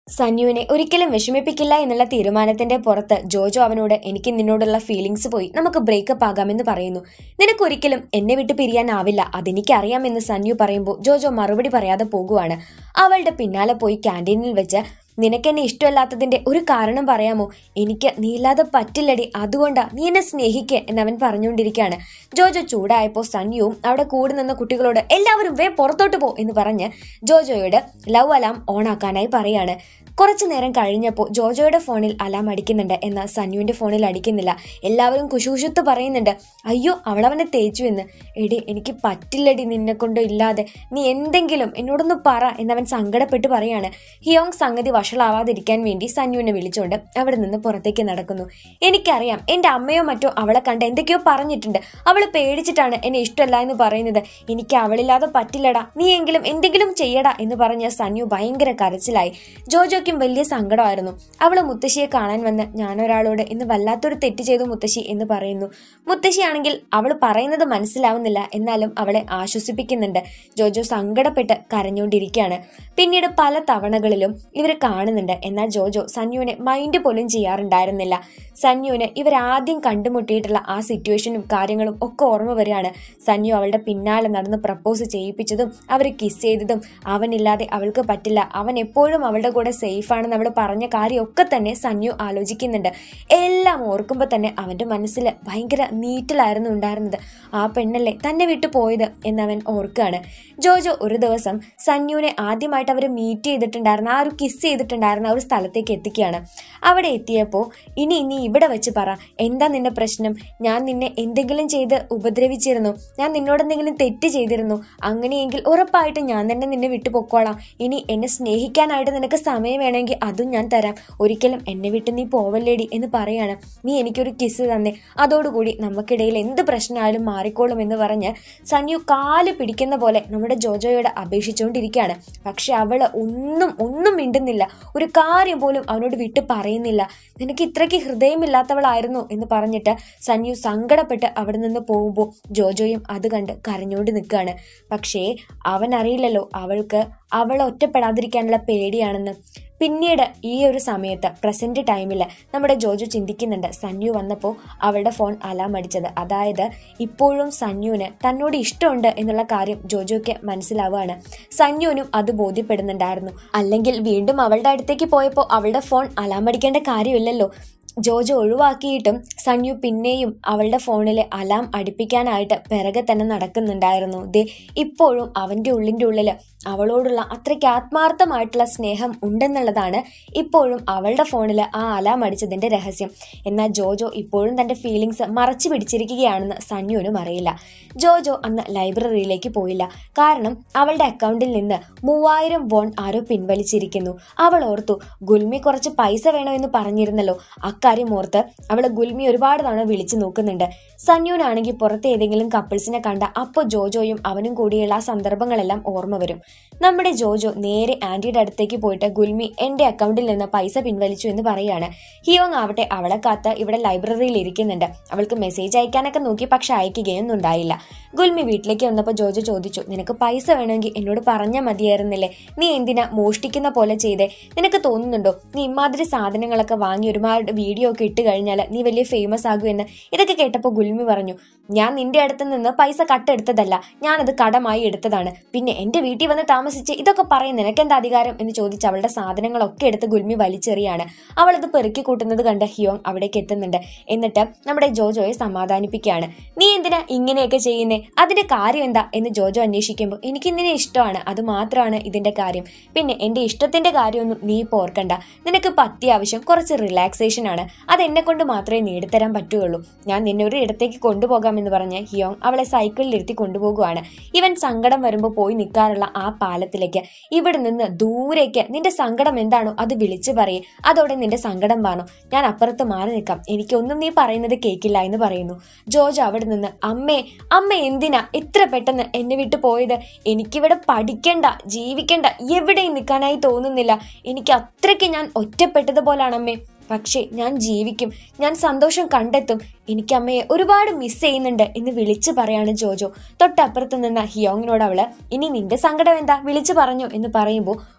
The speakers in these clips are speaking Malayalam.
സന്യുവിനെ ഒരിക്കലും വിഷമിപ്പിക്കില്ല എന്നുള്ള തീരുമാനത്തിന്റെ പുറത്ത് ജോജോ അവനോട് എനിക്ക് നിന്നോടുള്ള ഫീലിങ്സ് പോയി നമുക്ക് ബ്രേക്കപ്പ് ആകാമെന്ന് പറയുന്നു നിനക്കൊരിക്കലും എന്നെ വിട്ട് പിരിയാനാവില്ല അതെനിക്കറിയാമെന്ന് സന്യു പറയുമ്പോൾ ജോജോ മറുപടി പറയാതെ പോകുവാണ് അവളുടെ പിന്നാലെ പോയി ക്യാൻറ്റീനിൽ വെച്ച് നിനക്കെന്നെ ഇഷ്ടമല്ലാത്തതിന്റെ ഒരു കാരണം പറയാമോ എനിക്ക് നീ ഇല്ലാതെ പറ്റില്ലടി അതുകൊണ്ടാ നീ എന്നെ സ്നേഹിക്ക് എന്നവൻ പറഞ്ഞുകൊണ്ടിരിക്കുകയാണ് ജോജോ ചൂടായപ്പോൾ സന്യുവും അവിടെ കൂടി നിന്ന കുട്ടികളോട് എല്ലാവരും വേ പുറത്തോട്ട് പോ എന്ന് പറഞ്ഞ് ജോജോയോട് ലവ് അലാം ഓണാക്കാനായി പറയാണ് കുറച്ചു നേരം കഴിഞ്ഞപ്പോൾ ജോജോയുടെ ഫോണിൽ അലാം അടിക്കുന്നുണ്ട് എന്നാൽ സന്യുവിന്റെ ഫോണിൽ അടിക്കുന്നില്ല എല്ലാവരും കുശൂശുത്ത് പറയുന്നുണ്ട് അയ്യോ അവളവനെ തേച്ചു എന്ന് എടി എനിക്ക് പറ്റില്ലടി നിന്നെ കൊണ്ട് ഇല്ലാതെ നീ എന്തെങ്കിലും എന്നോടൊന്ന് പറ എന്നവൻ സങ്കടപ്പെട്ട് പറയാണ് ഹിയോങ് സംഗതി വഷളാവാതിരിക്കാൻ വേണ്ടി സന്യുവിനെ വിളിച്ചുകൊണ്ട് അവിടെ നിന്ന് പുറത്തേക്ക് നടക്കുന്നു എനിക്കറിയാം എന്റെ അമ്മയോ മറ്റോ അവളെ കണ്ട് എന്തൊക്കെയോ പറഞ്ഞിട്ടുണ്ട് അവൾ പേടിച്ചിട്ടാണ് എന്നെ ഇഷ്ടമല്ല എന്ന് പറയുന്നത് എനിക്ക് അവളില്ലാതെ പറ്റില്ലടാ നീ എങ്കിലും എന്തെങ്കിലും ചെയ്യടാ എന്ന് പറഞ്ഞ സന്യു ഭയങ്കര കരച്ചിലായി ജോജോയ്ക്കും വലിയ സങ്കടമായിരുന്നു അവള് മുത്തശ്ശിയെ കാണാൻ വന്ന് ഞാനൊരാളോട് ഇന്ന് വല്ലാത്തൊരു തെറ്റ് ചെയ്തു മുത്തശ്ശി എന്ന് പറയുന്നു മുത്തശ്ശിയാണെങ്കിൽ അവൾ പറയുന്നത് മനസ്സിലാവുന്നില്ല എന്നാലും അവളെ ആശ്വസിപ്പിക്കുന്നുണ്ട് ജോജോ സങ്കടപ്പെട്ട് കരഞ്ഞുകൊണ്ടിരിക്കുകയാണ് പിന്നീട് പല തവണകളിലും ഇവർ കാണുന്നുണ്ട് എന്നാൽ ജോജോ സന്യുവിനെ മൈൻഡ് പോലും ചെയ്യാറുണ്ടായിരുന്നില്ല സന്യുവിന് ഇവരാദ്യം കണ്ടുമുട്ടിയിട്ടുള്ള ആ സിറ്റുവേഷനും കാര്യങ്ങളും ഒക്കെ ഓർമ്മ വരികയാണ് സന്യു അവളുടെ പിന്നാലെ നടന്ന് പ്രപ്പോസ് ചെയ്യിപ്പിച്ചതും അവർ കിസ് ചെയ്തതും അവനില്ലാതെ അവൾക്ക് പറ്റില്ല അവൻ എപ്പോഴും അവളുടെ കൂടെ സേഫ് ആണെന്ന് അവൾ പറഞ്ഞ കാര്യമൊക്കെ തന്നെ സന്യു ആലോചിക്കുന്നുണ്ട് എല്ലാം ഓർക്കുമ്പോൾ തന്നെ അവന്റെ മനസ്സിൽ ഭയങ്കര നീറ്റിലായിരുന്നു ഉണ്ടായിരുന്നത് ആ പെണ്ണല്ലേ തന്നെ വിട്ടു പോയത് എന്നവൻ ഓർക്കുകയാണ് ജോജോ ഒരു ദിവസം സന്യുവിനെ ആദ്യമായിട്ട് അവർ മീറ്റ് ചെയ്തിട്ടുണ്ടായിരുന്ന ആ ഒരു കിസ് ചെയ്തിട്ടുണ്ടായിരുന്ന ആ ഒരു സ്ഥലത്തേക്ക് എത്തിക്കുകയാണ് അവിടെ എത്തിയപ്പോൾ ഇനി ഇനി ഇവിടെ വെച്ച് പറ എന്താ നിന്റെ പ്രശ്നം ഞാൻ നിന്നെ എന്തെങ്കിലും ചെയ്ത് ഉപദ്രവിച്ചിരുന്നു ഞാൻ നിന്നോട് എന്തെങ്കിലും തെറ്റ് ചെയ്തിരുന്നു അങ്ങനെയെങ്കിൽ ഉറപ്പായിട്ടും ഞാൻ തന്നെ നിന്നെ വിട്ടു പൊക്കോളാം ഇനി എന്നെ സ്നേഹിക്കാനായിട്ട് നിനക്ക് സമയം വേണമെങ്കിൽ അതും ഞാൻ തരാം ഒരിക്കലും എന്നെ വിട്ട് നീ പോവല്ലേടി എന്ന് പറയാണ് നീ എനിക്കൊരു കിസ് തന്നെ അതോടുകൂടി നമുക്കിടയിൽ എന്ത് പ്രശ്നമായാലും മാറിക്കോളും എന്ന് പറഞ്ഞ് സന്യു കാല് പിടിക്കുന്ന പോലെ നമ്മുടെ ജോജോയോട് അപേക്ഷിച്ചുകൊണ്ടിരിക്കുകയാണ് പക്ഷെ അവള് ഒന്നും ഒന്നും മിണ്ടുന്നില്ല ഒരു കാര്യം പോലും അവനോട് വിട്ട് പറയുന്നില്ല നിനക്ക് ഇത്രയ്ക്ക് ഹൃദയമില്ലാത്തവളായിരുന്നു എന്ന് പറഞ്ഞിട്ട് സന്യു സങ്കടപ്പെട്ട് അവിടെ നിന്ന് പോകുമ്പോൾ ജോജോയും അത് കണ്ട് കരഞ്ഞുകൊണ്ട് നിൽക്കുകയാണ് പക്ഷേ അവൻ അറിയില്ലല്ലോ അവൾക്ക് അവളെ ഒറ്റപ്പെടാതിരിക്കാനുള്ള പേടിയാണെന്ന് പിന്നീട് ഈ ഒരു സമയത്ത് പ്രസന്റ് ടൈമിൽ നമ്മുടെ ജോജോ ചിന്തിക്കുന്നുണ്ട് സന്യു വന്നപ്പോൾ അവളുടെ ഫോൺ അലാം അടിച്ചത് അതായത് ഇപ്പോഴും സന്യുവിന് തന്നോട് ഇഷ്ടമുണ്ട് എന്നുള്ള കാര്യം ജോജോയ്ക്ക് മനസ്സിലാവുകയാണ് സന്യുവിനും അത് ബോധ്യപ്പെടുന്നുണ്ടായിരുന്നു അല്ലെങ്കിൽ വീണ്ടും അവളുടെ അടുത്തേക്ക് പോയപ്പോൾ അവളുടെ ഫോൺ അലാം അടിക്കേണ്ട കാര്യമില്ലല്ലോ ജോജോ ഒഴിവാക്കിയിട്ടും സന്യു പിന്നെയും അവളുടെ ഫോണിൽ അലാം അടിപ്പിക്കാനായിട്ട് പിറകെ തന്നെ നടക്കുന്നുണ്ടായിരുന്നു ദേ ഇപ്പോഴും അവൻ്റെ ഉള്ളിൻ്റെ ഉള്ളിൽ അവളോടുള്ള അത്രയ്ക്ക് ആത്മാർത്ഥമായിട്ടുള്ള സ്നേഹം ഉണ്ടെന്നുള്ളതാണ് ഇപ്പോഴും അവളുടെ ഫോണിൽ ആ അലാം അടിച്ചതിൻ്റെ രഹസ്യം എന്നാൽ ജോജോ ഇപ്പോഴും തൻ്റെ ഫീലിങ്സ് മറച്ചു പിടിച്ചിരിക്കുകയാണെന്ന് സന്യുവിനും അറിയില്ല ജോജോ അന്ന് ലൈബ്രറിയിലേക്ക് പോയില്ല കാരണം അവളുടെ അക്കൗണ്ടിൽ നിന്ന് മൂവായിരം വോൺ ആരോ പിൻവലിച്ചിരിക്കുന്നു അവൾ ഓർത്തു ഗുൽമി കുറച്ച് പൈസ വേണമെന്ന് പറഞ്ഞിരുന്നല്ലോ അക്കാര്യം ഓർത്ത് അവൾ ഗുൽമി ഒരുപാട് തവണ വിളിച്ചു നോക്കുന്നുണ്ട് സന്യുവിനാണെങ്കിൽ പുറത്ത് ഏതെങ്കിലും കപ്പിൾസിനെ കണ്ട അപ്പോൾ ജോജോയും അവനും കൂടിയുള്ള ആ സന്ദർഭങ്ങളെല്ലാം ഓർമ്മ വരും നമ്മുടെ ജോജോ നേരെ ആന്റിയുടെ അടുത്തേക്ക് പോയിട്ട് ഗുൽമി എന്റെ അക്കൗണ്ടിൽ നിന്ന് പൈസ പിൻവലിച്ചു എന്ന് പറയാണ് ഹിയോങ് ആവട്ടെ അവളെ കാത്ത് ഇവിടെ ലൈബ്രറിയിൽ ഇരിക്കുന്നുണ്ട് അവൾക്ക് മെസ്സേജ് അയക്കാനൊക്കെ നോക്കി പക്ഷെ അയക്കുകയൊന്നും ഉണ്ടായില്ല ഗുൽമി വീട്ടിലേക്ക് വന്നപ്പോൾ ജോജോ ചോദിച്ചു നിനക്ക് പൈസ വേണമെങ്കിൽ എന്നോട് പറഞ്ഞാൽ മതിയായിരുന്നില്ലേ നീ എന്തിനാ മോഷ്ടിക്കുന്ന പോലെ ചെയ്തേ നിനക്ക് തോന്നുന്നുണ്ടോ നീ ഇമാതിരി സാധനങ്ങളൊക്കെ വാങ്ങി ഒരുപാട് വീഡിയോ ഒക്കെ ഇട്ട് കഴിഞ്ഞാൽ നീ വലിയ ഫേമസ് ആകുമെന്ന് ഇതൊക്കെ കേട്ടപ്പോൾ ഗുൽമി പറഞ്ഞു ഞാൻ നിന്റെ അടുത്ത് നിന്ന് പൈസ കട്ടെടുത്തതല്ല ഞാനത് കടമായി എടുത്തതാണ് പിന്നെ എന്റെ വീട്ടിൽ വന്ന് താമസിച്ച് ഇതൊക്കെ പറയും നിനക്കെന്താ അധികാരം എന്ന് ചോദിച്ച് അവളുടെ സാധനങ്ങളൊക്കെ എടുത്ത് ഗുൽമി വലിച്ചെറിയാണ് അവളത് പെറുക്കി കൂട്ടുന്നത് കണ്ട് ഹിയോങ് അവിടേക്ക് എത്തുന്നുണ്ട് എന്നിട്ട് നമ്മുടെ ജോജോയെ സമാധാനിപ്പിക്കുകയാണ് നീ എന്തിനാ ഇങ്ങനെയൊക്കെ ചെയ്യുന്നേ അതിന്റെ കാര്യം എന്താ എന്ന് ജോജോ അന്വേഷിക്കുമ്പോൾ എനിക്ക് നിന്നെ ഇഷ്ടമാണ് അത് മാത്രമാണ് ഇതിന്റെ കാര്യം പിന്നെ എന്റെ ഇഷ്ടത്തിന്റെ കാര്യമൊന്നും നീ ഇപ്പോൾ ഓർക്കണ്ട നിനക്ക് ഇപ്പൊ അത്യാവശ്യം കുറച്ച് റിലാക്സേഷൻ ആണ് അത് എന്നെ കൊണ്ട് മാത്രമേ നേടിത്തരാൻ പറ്റുകയുള്ളൂ ഞാൻ നിന്നെ ഒരു ഇടത്തേക്ക് കൊണ്ടുപോകാമെന്ന് പറഞ്ഞ് ഹിയോങ് അവളെ സൈക്കിളിൽ ഇരുത്തി കൊണ്ടുപോകുവാണ് ഇവൻ സങ്കടം വരുമ്പോൾ പോയി നിൽക്കാറുള്ള ആ പാലത്തിലേക്ക് ഇവിടെ നിന്ന് ദൂരേക്ക് നിന്റെ സങ്കടം എന്താണോ അത് വിളിച്ചു പറയും അതോടെ നിന്റെ സങ്കടം വാണോ ഞാൻ അപ്പുറത്ത് മാറി നിൽക്കാം എനിക്കൊന്നും നീ പറയുന്നത് കേൾക്കില്ല എന്ന് പറയുന്നു ജോർജ് അവിടെ നിന്ന് അമ്മേ അമ്മ എന്തിനാ ഇത്ര പെട്ടെന്ന് എന്നെ വിട്ടു പോയത് എനിക്കിവിടെ പഠിക്കണ്ട ജീവിക്കണ്ട എവിടെയും നിൽക്കാനായി തോന്നുന്നില്ല എനിക്ക് അത്രയ്ക്ക് ഞാൻ ഒറ്റപ്പെട്ടതുപോലാണ് അമ്മേ പക്ഷേ ഞാൻ ജീവിക്കും ഞാൻ സന്തോഷം കണ്ടെത്തും എനിക്ക് അമ്മയെ ഒരുപാട് മിസ് ചെയ്യുന്നുണ്ട് എന്ന് വിളിച്ചു പറയാണ് ജോജോ തൊട്ടപ്പുറത്ത് നിന്ന ഹിയോങ്ങിനോട് അവള് ഇനി നിന്റെ സങ്കടം എന്താ വിളിച്ചു പറഞ്ഞു എന്ന് പറയുമ്പോൾ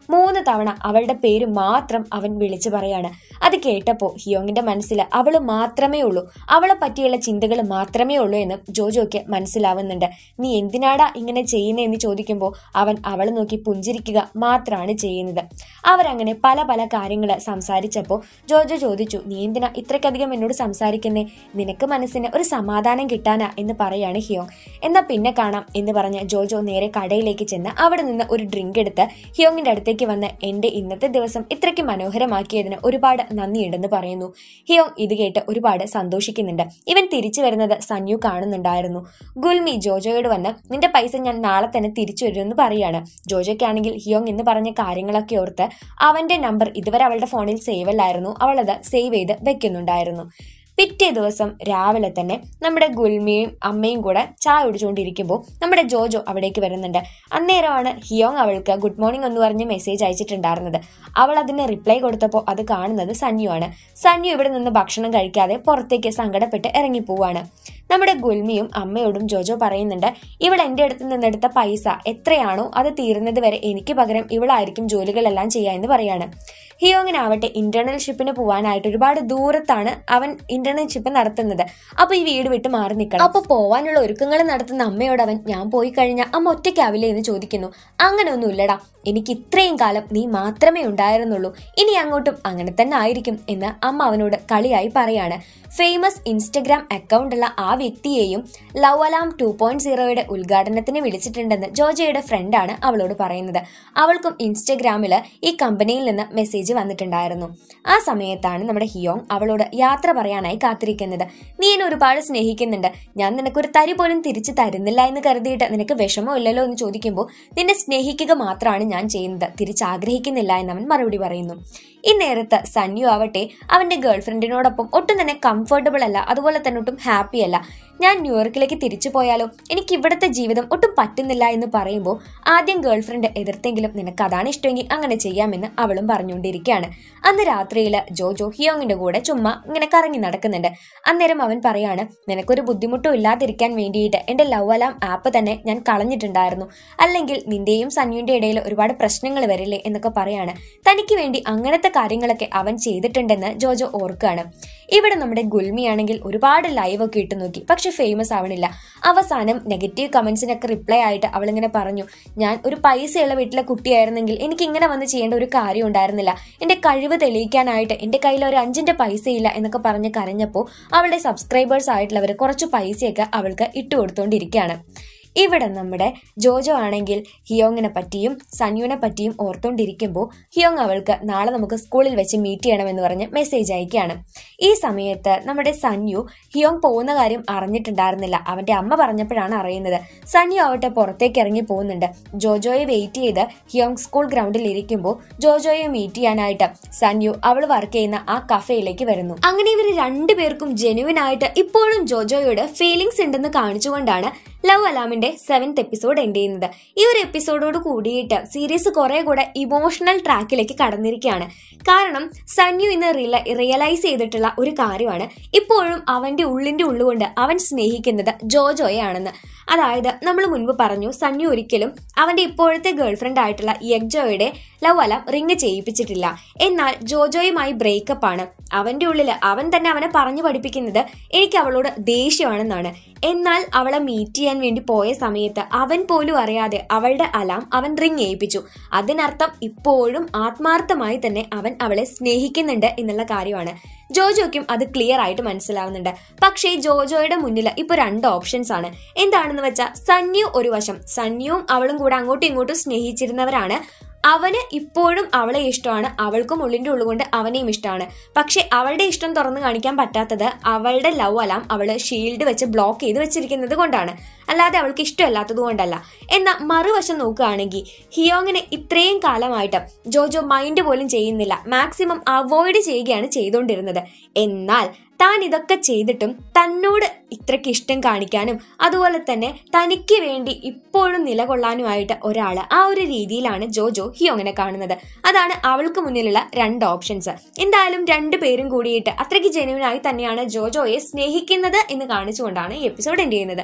മൂന്ന് തവണ അവളുടെ പേര് മാത്രം അവൻ വിളിച്ചു പറയാണ് അത് കേട്ടപ്പോൾ ഹിയോങ്ങിന്റെ മനസ്സിൽ അവള് മാത്രമേ ഉള്ളൂ അവളെ പറ്റിയുള്ള ചിന്തകൾ മാത്രമേ ഉള്ളൂ എന്ന് ജോജോയ്ക്ക് മനസ്സിലാവുന്നുണ്ട് നീ എന്തിനാടാ ഇങ്ങനെ ചെയ്യുന്നത് എന്ന് ചോദിക്കുമ്പോൾ അവൻ അവളെ നോക്കി പുഞ്ചിരിക്കുക മാത്രമാണ് ചെയ്യുന്നത് അവരങ്ങനെ പല പല കാര്യങ്ങൾ സംസാരിച്ചപ്പോൾ ജോജോ ചോദിച്ചു നീ എന്തിനാ ഇത്രയ്ക്കധികം എന്നോട് സംസാരിക്കുന്നേ നിനക്ക് മനസ്സിന് ഒരു സമാധാനം കിട്ടാനാ എന്ന് പറയാണ് ഹിയോങ് എന്നാ പിന്നെ കാണാം എന്ന് പറഞ്ഞ് ജോജോ നേരെ കടയിലേക്ക് ചെന്ന് അവിടെ നിന്ന് ഒരു ഡ്രിങ്ക് എടുത്ത് ഹിയോങ്ങിന്റെ അടുത്തേക്ക് വന്ന് എന്റെ ഇന്നത്തെ ദിവസം ഇത്രയ്ക്ക് മനോഹരമാക്കിയതിന് ഒരുപാട് നന്ദിയുണ്ടെന്ന് പറയുന്നു ഹിയോങ് ഇത് കേട്ട് ഒരുപാട് സന്തോഷിക്കുന്നുണ്ട് ഇവൻ തിരിച്ചു വരുന്നത് സന്യു കാണുന്നുണ്ടായിരുന്നു ഗുൽമി ജോജോയോട് വന്ന് നിന്റെ പൈസ ഞാൻ നാളെ തന്നെ തിരിച്ചു വരുമെന്ന് പറയാണ് ജോജോയ്ക്കാണെങ്കിൽ ഹിയോങ് എന്ന് പറഞ്ഞ കാര്യങ്ങളൊക്കെ ഓർത്ത് അവന്റെ നമ്പർ ഇതുവരെ അവളുടെ ഫോണിൽ സേവ് അല്ലായിരുന്നു അവളത് സേവ് ചെയ്ത് വെക്കുന്നുണ്ടായിരുന്നു പിറ്റേ ദിവസം രാവിലെ തന്നെ നമ്മുടെ ഗുൽമിയും അമ്മയും കൂടെ ചായ കുടിച്ചുകൊണ്ടിരിക്കുമ്പോൾ നമ്മുടെ ജോജോ അവിടേക്ക് വരുന്നുണ്ട് അന്നേരമാണ് ഹിയോങ് അവൾക്ക് ഗുഡ് മോർണിംഗ് എന്ന് പറഞ്ഞ് മെസ്സേജ് അയച്ചിട്ടുണ്ടായിരുന്നത് അവൾ അതിന് റിപ്ലൈ കൊടുത്തപ്പോൾ അത് കാണുന്നത് സന്യു ആണ് സന്യു ഇവിടെ നിന്ന് ഭക്ഷണം കഴിക്കാതെ പുറത്തേക്ക് സങ്കടപ്പെട്ട് ഇറങ്ങിപ്പോവാണ് നമ്മുടെ ഗുൽമിയും അമ്മയോടും ജോജോ പറയുന്നുണ്ട് ഇവൾ എൻ്റെ അടുത്ത് നിന്നെടുത്ത പൈസ എത്രയാണോ അത് തീരുന്നത് വരെ എനിക്ക് പകരം ഇവളായിരിക്കും ജോലികളെല്ലാം ചെയ്യുക എന്ന് പറയാണ് ഹിയോങ്ങിനാവട്ടെ ഇന്റേണൽഷിപ്പിന് പോവാനായിട്ട് ഒരുപാട് ദൂരത്താണ് അവൻ ഇന്റേണൽഷിപ്പ് നടത്തുന്നത് അപ്പൊ ഈ വീട് വിട്ട് മാറി നിൽക്കണം അപ്പൊ പോവാനുള്ള ഒരുക്കങ്ങൾ നടത്തുന്ന അമ്മയോട് അവൻ ഞാൻ പോയി കഴിഞ്ഞാൽ അമ്മ ഒറ്റയ്ക്കാവില്ലേ എന്ന് ചോദിക്കുന്നു അങ്ങനെ ഒന്നുമില്ലടാ എനിക്ക് ഇത്രയും കാലം നീ മാത്രമേ ഉണ്ടായിരുന്നുള്ളൂ ഇനി അങ്ങോട്ടും അങ്ങനെ തന്നെ ആയിരിക്കും എന്ന് അമ്മ അവനോട് കളിയായി പറയാണ് ഫേമസ് ഇൻസ്റ്റഗ്രാം അക്കൗണ്ടുള്ള ആ വ്യക്തിയെയും ലവ് അലാം ടു പോയിന്റ് സീറോയുടെ ഉദ്ഘാടനത്തിന് വിളിച്ചിട്ടുണ്ടെന്ന് ജോജയുടെ ഫ്രണ്ടാണ് അവളോട് പറയുന്നത് അവൾക്കും ഇൻസ്റ്റഗ്രാമിൽ ഈ കമ്പനിയിൽ നിന്ന് മെസ്സേജ് വന്നിട്ടുണ്ടായിരുന്നു ആ സമയത്താണ് നമ്മുടെ ഹിയോങ് അവളോട് യാത്ര പറയാനായി കാത്തിരിക്കുന്നത് നീ എന്നെ ഒരുപാട് സ്നേഹിക്കുന്നുണ്ട് ഞാൻ നിനക്കൊരു തരി പോലും തിരിച്ചു തരുന്നില്ല എന്ന് കരുതിയിട്ട് നിനക്ക് വിഷമോ ഇല്ലല്ലോ എന്ന് ചോദിക്കുമ്പോൾ നിന്നെ സ്നേഹിക്കുക മാത്രമാണ് ഞാൻ ചെയ്യുന്നത് തിരിച്ചാഗ്രഹിക്കുന്നില്ല എന്ന് അവൻ മറുപടി പറയുന്നു ഈ നേരത്ത് സന്യു ആവട്ടെ അവന്റെ ഗേൾഫ്രണ്ടിനോടൊപ്പം ഒട്ടും തന്നെ കംഫർട്ടബിൾ അല്ല അതുപോലെ തന്നെ ഒട്ടും ഹാപ്പി അല്ല ഞാൻ ന്യൂയോർക്കിലേക്ക് തിരിച്ചു പോയാലോ എനിക്ക് ഇവിടുത്തെ ജീവിതം ഒട്ടും പറ്റുന്നില്ല എന്ന് പറയുമ്പോൾ ആദ്യം ഗേൾഫ്രണ്ട് എതിർത്തെങ്കിലും നിനക്ക് അതാണ് ഇഷ്ടമെങ്കിൽ അങ്ങനെ ചെയ്യാമെന്ന് അവളും പറഞ്ഞുകൊണ്ടിരിക്കുകയാണ് അന്ന് രാത്രിയിൽ ജോജോ ഹിയോങ്ങിന്റെ കൂടെ ചുമ്മാ ഇങ്ങനെ കറങ്ങി നടക്കുന്നുണ്ട് അന്നേരം അവൻ പറയാണ് നിനക്കൊരു ബുദ്ധിമുട്ടും ഇല്ലാതിരിക്കാൻ വേണ്ടിയിട്ട് എന്റെ ലവ് അലാം ആപ്പ് തന്നെ ഞാൻ കളഞ്ഞിട്ടുണ്ടായിരുന്നു അല്ലെങ്കിൽ നിന്റെയും സന്യുന്റെ ഇടയിൽ ഒരുപാട് പ്രശ്നങ്ങൾ വരില്ലേ എന്നൊക്കെ പറയാണ് തനിക്ക് വേണ്ടി അങ്ങനത്തെ കാര്യങ്ങളൊക്കെ അവൻ ചെയ്തിട്ടുണ്ടെന്ന് ജോജോ ഓർക്കുകയാണ് ഇവിടെ നമ്മുടെ ഗുൽമിയാണെങ്കിൽ ഒരുപാട് ലൈവ് ഒക്കെ ഇട്ട് നോക്കി പക്ഷെ ഫേമസ് ആവണില്ല അവസാനം നെഗറ്റീവ് കമന്റ്സിനൊക്കെ റിപ്ലൈ ആയിട്ട് അവളിങ്ങനെ പറഞ്ഞു ഞാൻ ഒരു പൈസയുള്ള വീട്ടിലെ കുട്ടിയായിരുന്നെങ്കിൽ എനിക്ക് ഇങ്ങനെ വന്ന് ചെയ്യേണ്ട ഒരു കാര്യം ഉണ്ടായിരുന്നില്ല എന്റെ കഴിവ് തെളിയിക്കാനായിട്ട് എന്റെ കയ്യിൽ ഒരു അഞ്ചിന്റെ പൈസയില്ല എന്നൊക്കെ പറഞ്ഞ് കരഞ്ഞപ്പോൾ അവളുടെ സബ്സ്ക്രൈബേഴ്സ് ആയിട്ടുള്ളവർ കുറച്ച് പൈസയൊക്കെ അവൾക്ക് ഇട്ടു കൊടുത്തോണ്ടിരിക്കുകയാണ് ഇവിടെ നമ്മുടെ ജോജോ ആണെങ്കിൽ ഹിയോങ്ങിനെ പറ്റിയും സന്യുവിനെ പറ്റിയും ഓർത്തോണ്ടിരിക്കുമ്പോൾ ഹിയോങ് അവൾക്ക് നാളെ നമുക്ക് സ്കൂളിൽ വെച്ച് മീറ്റ് ചെയ്യണമെന്ന് പറഞ്ഞ് മെസ്സേജ് അയക്കുകയാണ് ഈ സമയത്ത് നമ്മുടെ സന്യു ഹിയോങ് പോകുന്ന കാര്യം അറിഞ്ഞിട്ടുണ്ടായിരുന്നില്ല അവന്റെ അമ്മ പറഞ്ഞപ്പോഴാണ് അറിയുന്നത് സന്യു ആവട്ടെ പുറത്തേക്ക് ഇറങ്ങി പോകുന്നുണ്ട് ജോജോയെ വെയിറ്റ് ചെയ്ത് ഹിയോങ് സ്കൂൾ ഗ്രൗണ്ടിൽ ഇരിക്കുമ്പോൾ ജോജോയെ മീറ്റ് ചെയ്യാനായിട്ട് സന്യു അവൾ വർക്ക് ചെയ്യുന്ന ആ കഫേയിലേക്ക് വരുന്നു അങ്ങനെ ഇവർ രണ്ടുപേർക്കും ജെനുവിൻ ആയിട്ട് ഇപ്പോഴും ജോജോയോട് ഫീലിങ്സ് ഉണ്ടെന്ന് കാണിച്ചുകൊണ്ടാണ് ലവ് അലാമിന്റെ സെവൻത് എപ്പിസോഡ് എൻഡ് ചെയ്യുന്നത് ഈ ഒരു എപ്പിസോഡോട് കൂടിയിട്ട് സീരീസ് കുറെ കൂടെ ഇമോഷണൽ ട്രാക്കിലേക്ക് കടന്നിരിക്കുകയാണ് കാരണം സന്യു ഇന്ന് റിയലൈസ് ചെയ്തിട്ടുള്ള ഒരു കാര്യമാണ് ഇപ്പോഴും അവന്റെ ഉള്ളിന്റെ ഉള്ളുകൊണ്ട് അവൻ സ്നേഹിക്കുന്നത് ജോജോയാണെന്ന് അതായത് നമ്മൾ മുൻപ് പറഞ്ഞു സന്യു ഒരിക്കലും അവന്റെ ഇപ്പോഴത്തെ ഗേൾഫ്രണ്ട് ആയിട്ടുള്ള യഗ്ജോയുടെ ലവ് അലാം റിങ് ചെയ്യിപ്പിച്ചിട്ടില്ല എന്നാൽ ജോജോയുമായി ബ്രേക്കപ്പ് ആണ് അവന്റെ ഉള്ളിൽ അവൻ തന്നെ അവനെ പറഞ്ഞു പഠിപ്പിക്കുന്നത് എനിക്ക് അവളോട് ദേഷ്യമാണെന്നാണ് എന്നാൽ അവളെ മീറ്റ് ചെയ്യാൻ വേണ്ടി പോയ സമയത്ത് അവൻ പോലും അറിയാതെ അവളുടെ അലാം അവൻ റിങ് ചെയ്യിപ്പിച്ചു അതിനർത്ഥം ഇപ്പോഴും ആത്മാർത്ഥമായി തന്നെ അവൻ അവളെ സ്നേഹിക്കുന്നുണ്ട് എന്നുള്ള കാര്യമാണ് ജോജോയ്ക്കും അത് ക്ലിയർ ആയിട്ട് മനസ്സിലാവുന്നുണ്ട് പക്ഷേ ജോജോയുടെ മുന്നിൽ ഇപ്പൊ രണ്ട് ഓപ്ഷൻസ് ആണ് എന്താണെന്ന് വെച്ചാൽ സന്യു ഒരു വശം സന്യുവും അവളും കൂടെ അങ്ങോട്ടും ഇങ്ങോട്ടും സ്നേഹിച്ചിരുന്നവരാണ് അവന് ഇപ്പോഴും അവളെ ഇഷ്ടമാണ് അവൾക്കും ഉള്ളിന്റെ ഉള്ളുകൊണ്ട് അവനെയും ഇഷ്ടമാണ് പക്ഷെ അവളുടെ ഇഷ്ടം തുറന്നു കാണിക്കാൻ പറ്റാത്തത് അവളുടെ ലവ് അലാം അവള് ഷീൽഡ് വെച്ച് ബ്ലോക്ക് ചെയ്ത് വെച്ചിരിക്കുന്നത് കൊണ്ടാണ് അല്ലാതെ അവൾക്ക് ഇഷ്ടമല്ലാത്തത് കൊണ്ടല്ല എന്നാൽ മറുവശം നോക്കുകയാണെങ്കിൽ ഹിയോങ്ങിനെ ഇത്രയും കാലമായിട്ട് ജോജോ മൈൻഡ് പോലും ചെയ്യുന്നില്ല മാക്സിമം അവോയ്ഡ് ചെയ്യുകയാണ് ചെയ്തുകൊണ്ടിരുന്നത് എന്നാൽ താൻ ഇതൊക്കെ ചെയ്തിട്ടും തന്നോട് ഇത്രയ്ക്ക് ഇഷ്ടം കാണിക്കാനും അതുപോലെ തന്നെ തനിക്ക് വേണ്ടി ഇപ്പോഴും നിലകൊള്ളാനുമായിട്ട് ഒരാൾ ആ ഒരു രീതിയിലാണ് ജോജോ ഹിയോങ്ങിനെ കാണുന്നത് അതാണ് അവൾക്ക് മുന്നിലുള്ള രണ്ട് ഓപ്ഷൻസ് എന്തായാലും രണ്ടു പേരും കൂടിയിട്ട് അത്രയ്ക്ക് ജെന്യൂനായി തന്നെയാണ് ജോജോയെ സ്നേഹിക്കുന്നത് എന്ന് കാണിച്ചുകൊണ്ടാണ് ഈ എപ്പിസോഡ് എൻഡ് ചെയ്യുന്നത്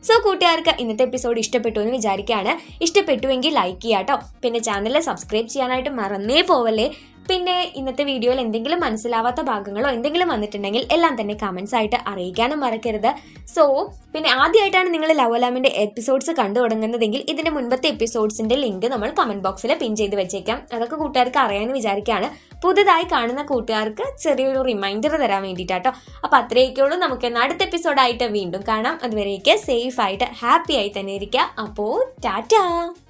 സോ കൂട്ടുകാർക്ക് ഇന്നത്തെ എപ്പിസോഡ് ഇഷ്ടപ്പെട്ടു എന്ന് വിചാരിക്കുകയാണ് ഇഷ്ടപ്പെട്ടുവെങ്കിൽ ലൈക്ക് ചെയ്യാട്ടോ പിന്നെ ചാനൽ സബ്സ്ക്രൈബ് ചെയ്യാനായിട്ട് മറന്നേ പോവല്ലേ പിന്നെ ഇന്നത്തെ വീഡിയോയിൽ എന്തെങ്കിലും മനസ്സിലാവാത്ത ഭാഗങ്ങളോ എന്തെങ്കിലും വന്നിട്ടുണ്ടെങ്കിൽ എല്ലാം തന്നെ കമന്റ്സ് ആയിട്ട് അറിയിക്കാനും മറക്കരുത് സോ പിന്നെ ആദ്യമായിട്ടാണ് നിങ്ങൾ ലവലാമിന്റെ എപ്പിസോഡ്സ് കണ്ടു തുടങ്ങുന്നതെങ്കിൽ ഇതിന്റെ മുൻപത്തെ എപ്പിസോഡ്സിന്റെ ലിങ്ക് നമ്മൾ കമന്റ് ബോക്സിൽ പിൻ ചെയ്ത് വെച്ചേക്കാം അതൊക്കെ കൂട്ടുകാർക്ക് അറിയാമെന്ന് വിചാരിക്കുകയാണ് പുതുതായി കാണുന്ന കൂട്ടുകാർക്ക് ചെറിയൊരു റിമൈൻഡർ തരാൻ വേണ്ടിയിട്ടാട്ടോ അപ്പൊ അത്രയൊക്കെയുള്ളൂ നമുക്ക് ഇന്ന് അടുത്ത എപ്പിസോഡായിട്ട് വീണ്ടും കാണാം അതുവരേക്ക് സേഫ് ആയിട്ട് ഹാപ്പി ആയി തന്നെ ഇരിക്കുക അപ്പോ ടാറ്റാ